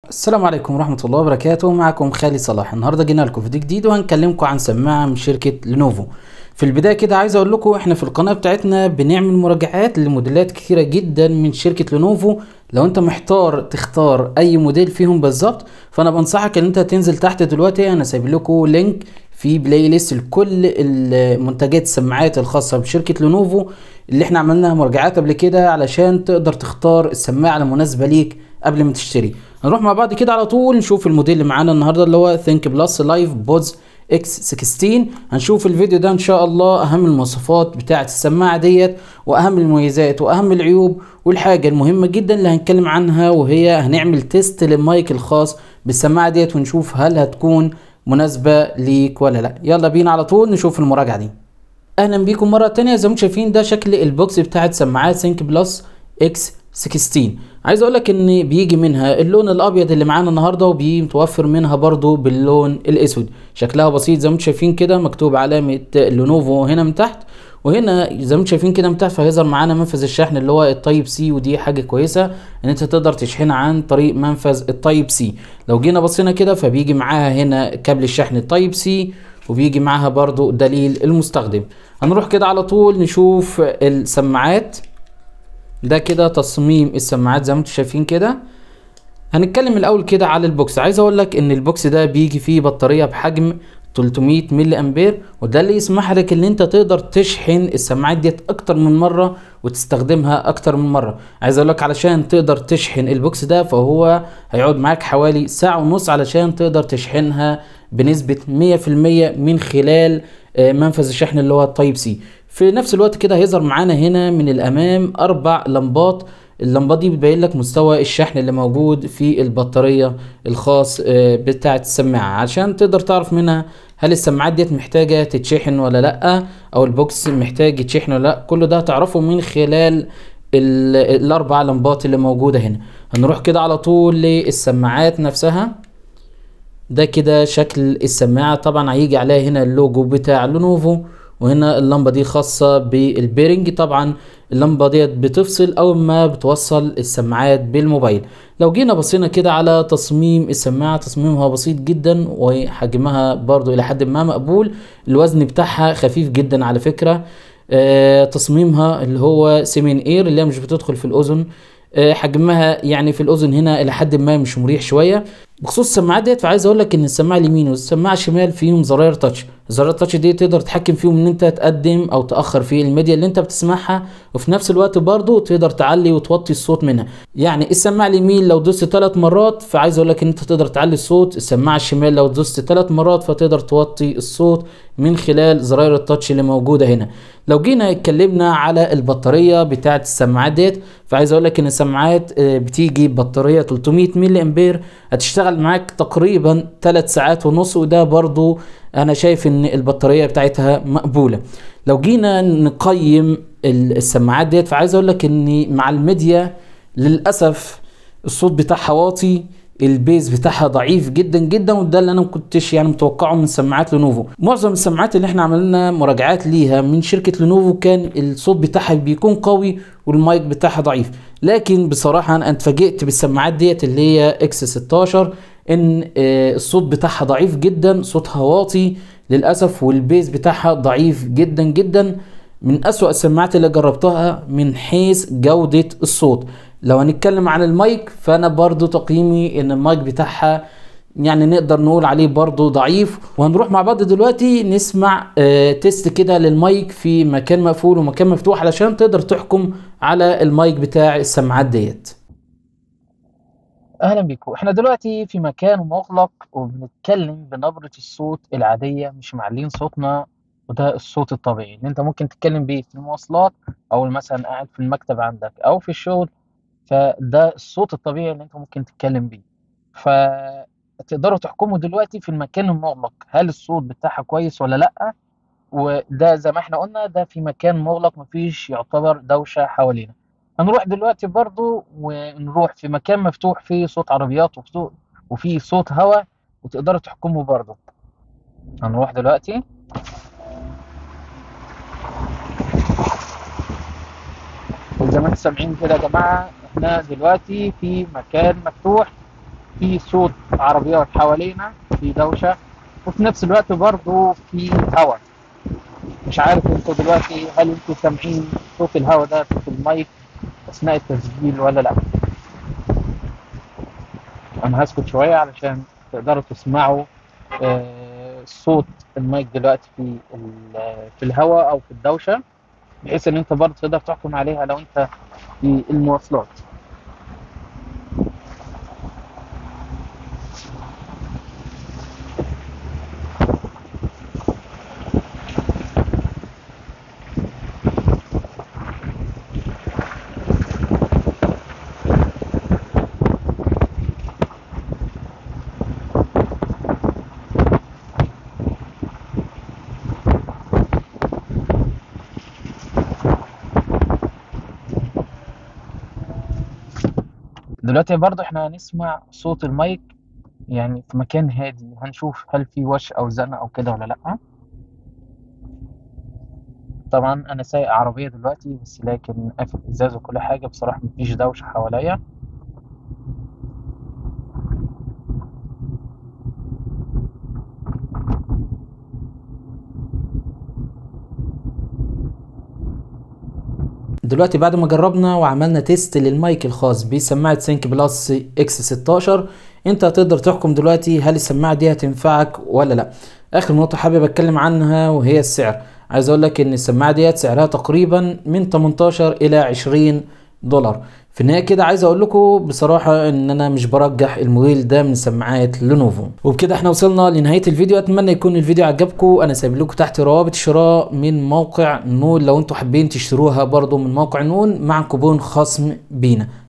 السلام عليكم ورحمة الله وبركاته معكم خالد صلاح النهاردة جينا لكم فيديو جديد وهنكلمكم عن سماعة من شركة لينوفو في البداية كده عايز اقول لكم احنا في القناة بتاعتنا بنعمل مراجعات لموديلات كتيرة جدا من شركة لينوفو لو انت محتار تختار اي موديل فيهم بالظبط فانا بنصحك ان انت تنزل تحت دلوقتي انا سايب لكم لينك في بلاي ليست لكل المنتجات السماعات الخاصة بشركة لينوفو اللي احنا عملناها مراجعات قبل كده علشان تقدر تختار السماعة المناسبة ليك قبل ما تشتري هنروح مع بعض كده على طول نشوف الموديل اللي معانا النهارده اللي هو ثينك بلس لايف بودز اكس 16 هنشوف الفيديو ده ان شاء الله اهم المواصفات بتاعه السماعه ديت واهم المميزات واهم العيوب والحاجه المهمه جدا اللي هنتكلم عنها وهي هنعمل تيست للمايك الخاص بالسماعه ديت ونشوف هل هتكون مناسبه ليك ولا لا يلا بينا على طول نشوف المراجعه دي اهلا بيكم مره تانية زي ما انتم شايفين ده شكل البوكس بتاعه سماعات ثينك بلس اكس 16 عايز اقول لك ان بيجي منها اللون الابيض اللي معانا النهارده وبيجي متوفر منها برضو باللون الاسود شكلها بسيط زي ما انتم شايفين كده مكتوب علامه لينوفو هنا من تحت وهنا زي ما انتم شايفين كده من تحت فهيظهر معانا منفذ الشحن اللي هو التايب سي ودي حاجه كويسه ان انت تقدر تشحنها عن طريق منفذ التايب سي لو جينا بصينا كده فبيجي معاها هنا كابل الشحن التايب سي وبيجي معاها برضو دليل المستخدم هنروح كده على طول نشوف السماعات ده كده تصميم السماعات زي ما انتم شايفين كده هنتكلم الاول كده على البوكس عايز اقول لك ان البوكس ده بيجي فيه بطاريه بحجم 300 ملي امبير وده اللي يسمح لك ان انت تقدر تشحن السماعات ديت اكتر من مره وتستخدمها اكتر من مره عايز اقول لك علشان تقدر تشحن البوكس ده فهو هيقعد معاك حوالي ساعه ونص علشان تقدر تشحنها بنسبه 100% من خلال منفذ الشحن اللي هو التايب سي في نفس الوقت كده هيظهر معانا هنا من الامام اربع لمبات اللمبه دي بتبين لك مستوى الشحن اللي موجود في البطاريه الخاص بتاعه السماعه عشان تقدر تعرف منها هل السماعات ديت محتاجه تتشحن ولا لا او البوكس محتاج يتشحن ولا لا كل ده هتعرفه من خلال الاربع لمبات اللي موجوده هنا هنروح كده على طول للسماعات نفسها ده كده شكل السماعه طبعا هيجي عليها هنا اللوجو بتاع لينوفو وهنا اللمبة دي خاصة بالبيرنج طبعا اللمبة ديت بتفصل أول ما بتوصل السماعات بالموبايل لو جينا بصينا كده على تصميم السماعة تصميمها بسيط جدا وحجمها برضو إلى حد ما مقبول الوزن بتاعها خفيف جدا على فكرة آه تصميمها اللي هو سيمين اير اللي هي مش بتدخل في الأذن آه حجمها يعني في الأذن هنا إلى حد ما مش مريح شوية بخصوص السماعات ديت فعايز اقول لك ان السماعه اليمين والسماعه الشمال فيهم زراير تاتش زراير التاتش دي تقدر تتحكم فيهم ان انت تقدم او تاخر في الميديا اللي انت بتسمعها وفي نفس الوقت برضو تقدر تعلي وتوطي الصوت منها يعني السماعه اليمين لو دوست ثلاث مرات فعايز اقول لك ان انت تقدر تعلي الصوت السماعه الشمال لو دوست ثلاث مرات فتقدر توطي الصوت من خلال زراير التاتش اللي موجوده هنا لو جينا اتكلمنا على البطاريه بتاعه السماعات ديت فعايز اقول لك ان السماعات بتيجي ببطاريه 300 ملي امبير هتشتغل معاك تقريبا 3 ساعات ونص وده برضو انا شايف ان البطاريه بتاعتها مقبوله لو جينا نقيم السماعات ديت فعايز اقول لك ان مع الميديا للاسف الصوت بتاعها واطي البيز بتاعها ضعيف جدا جدا وده اللي انا ما كنتش يعني متوقعه من سماعات لينوفو معظم السماعات اللي احنا عملنا مراجعات ليها من شركه لينوفو كان الصوت بتاعها بيكون قوي والمايك بتاعها ضعيف لكن بصراحه انا اتفاجئت بالسماعات ديت اللي هي اكس 16 ان الصوت بتاعها ضعيف جدا صوتها واطي للاسف والبيز بتاعها ضعيف جدا جدا من اسوأ السماعات اللي جربتها من حيث جودة الصوت لو هنتكلم عن المايك فانا برضو تقييمي ان المايك بتاعها يعني نقدر نقول عليه برضو ضعيف وهنروح مع بعض دلوقتي نسمع آه تيست كده للمايك في مكان مقفول ومكان مفتوح علشان تقدر تحكم على المايك بتاع السماعات ديت اهلا بيكم احنا دلوقتي في مكان مغلق وبنتكلم بنبرة الصوت العادية مش معلين صوتنا وده الصوت الطبيعي ان انت ممكن تتكلم بيه في المواصلات او مثلا قاعد في المكتب عندك او في الشغل فده الصوت الطبيعي اللي انت ممكن تتكلم بيه فتقدروا تحكموا دلوقتي في المكان المغلق هل الصوت بتاعها كويس ولا لا وده زي ما احنا قلنا ده في مكان مغلق مفيش يعتبر دوشة حوالينا هنروح دلوقتي برضو ونروح في مكان مفتوح فيه صوت عربيات وفيه صوت هواء وتقدروا تحكموا برضو هنروح دلوقتي زي ما انتم سامعين كده يا جماعه احنا دلوقتي في مكان مفتوح في صوت عربيات حوالينا في دوشه وفي نفس الوقت برضه في هواء مش عارف انتوا دلوقتي هل انتوا سامعين صوت الهواء ده صوت المايك اثناء التسجيل ولا لا انا هسكت شويه علشان تقدروا تسمعوا آه، صوت المايك دلوقتي في ال- في الهواء او في الدوشه بحيث ان انت برضه تقدر تحكم عليها لو انت في المواصلات دلوقتي برضه احنا هنسمع صوت المايك يعني في مكان هادي هنشوف هل في وش او زنة او كده ولا لا طبعا انا سايق عربية دلوقتي بس لكن قافل ازاز وكل حاجة بصراحة مفيش دوشة حواليا دلوقتي بعد ما جربنا وعملنا تيست للمايك الخاص بسماعة سينك بلس اكس 16 انت هتقدر تحكم دلوقتي هل السماعة دي هتنفعك ولا لا اخر نقطة حابب اتكلم عنها وهي السعر عايز اقول لك ان السماعة ديت سعرها تقريبا من 18 الى 20 دولار في النهاية كده عايز اقول لكم بصراحة ان انا مش برجح الموديل ده من سماعات لينوفو وبكده احنا وصلنا لنهاية الفيديو اتمنى يكون الفيديو عجبكم انا سايب لكم تحت روابط شراء من موقع نون لو انتوا حابين تشتروها برضو من موقع نون مع كوبون خصم بينا